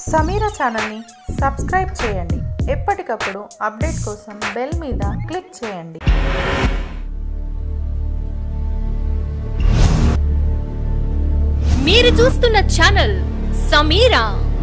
సమీరా ఛానల్ని సబ్స్క్రైబ్ చేయండి ఎప్పటికప్పుడు అప్డేట్ కోసం బెల్ మీద క్లిక్ చేయండి మీరు చూస్తున్న ఛానల్ సమీరా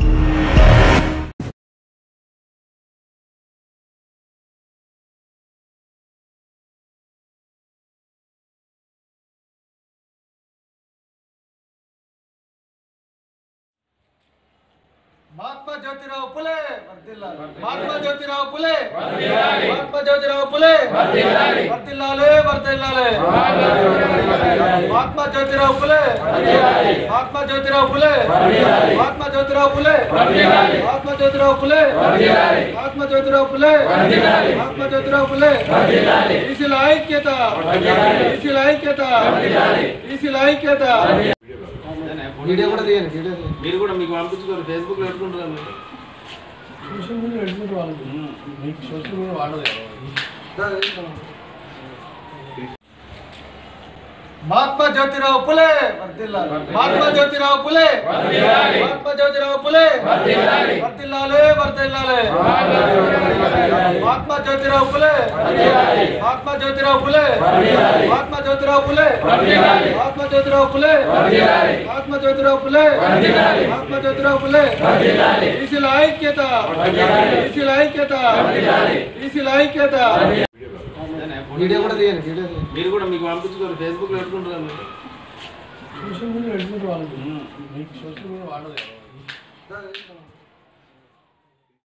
మహాత్మా జ్యోతిరావు పులే వర్ధిల్లాలి. మహాత్మా జ్యోతిరావు పులే మహాత్మా జ్యోతిరావు పులే వర్ధిల్లాలి వర్ధిల్లాలి మహాత్మా జ్యోతిరావు పులే మహాత్మా జ్యోతిరావు పులే మహాత్మా జ్యోతిరావు పులే మహాత్మా జ్యోతిరావు పులే మహాత్మా జ్యోతిరావు పులే మహాత్మా జ్యోతిరావు పులే ఈసీల ఐక్యత ఈసీల ఐక్యత ఈసీల ఐక్యత వీడియో కూడా తీయండి వీడియో తీయండి మీరు కూడా మీకు పంపించుకోరు ఫేస్బుక్ లో పెట్టుకుంటారు మీరు సోషల్ మీడియా పెట్టుకుంటే వాళ్ళు మీకు సోషల్ మీడియా వాడదు కదా మహాత్మా జ్యోతిరావు పులే వర్ధిల్లాలి. మహాత్మా జ్యోతిరావు పులే మహాత్మా జ్యోతిరావు పులే వర్ధిల్లాలి వర్ధిల్లాలి మహాత్మా జ్యోతిరావు పులే మహాత్మా జ్యోతిరావు పులే మహాత్మా జ్యోతిరావు పులే మహాత్మా జ్యోతిరావు పులే మహాత్మా జ్యోతిరావు పులే మహాత్మా జ్యోతిరావు పులే ఈసీల ఐక్యత ఈసీల ఐక్యత ఈసీల ఐక్యత వీడియో కూడా తీయండి వీడియో తీయండి మీరు కూడా మీకు పంపించుకోరు ఫేస్బుక్ లో పెట్టుకుంటారు మీరు సోషల్ మీడియా పెట్టుకుంటే వాళ్ళు మీకు సోషల్ మీడియా వాడదు కదా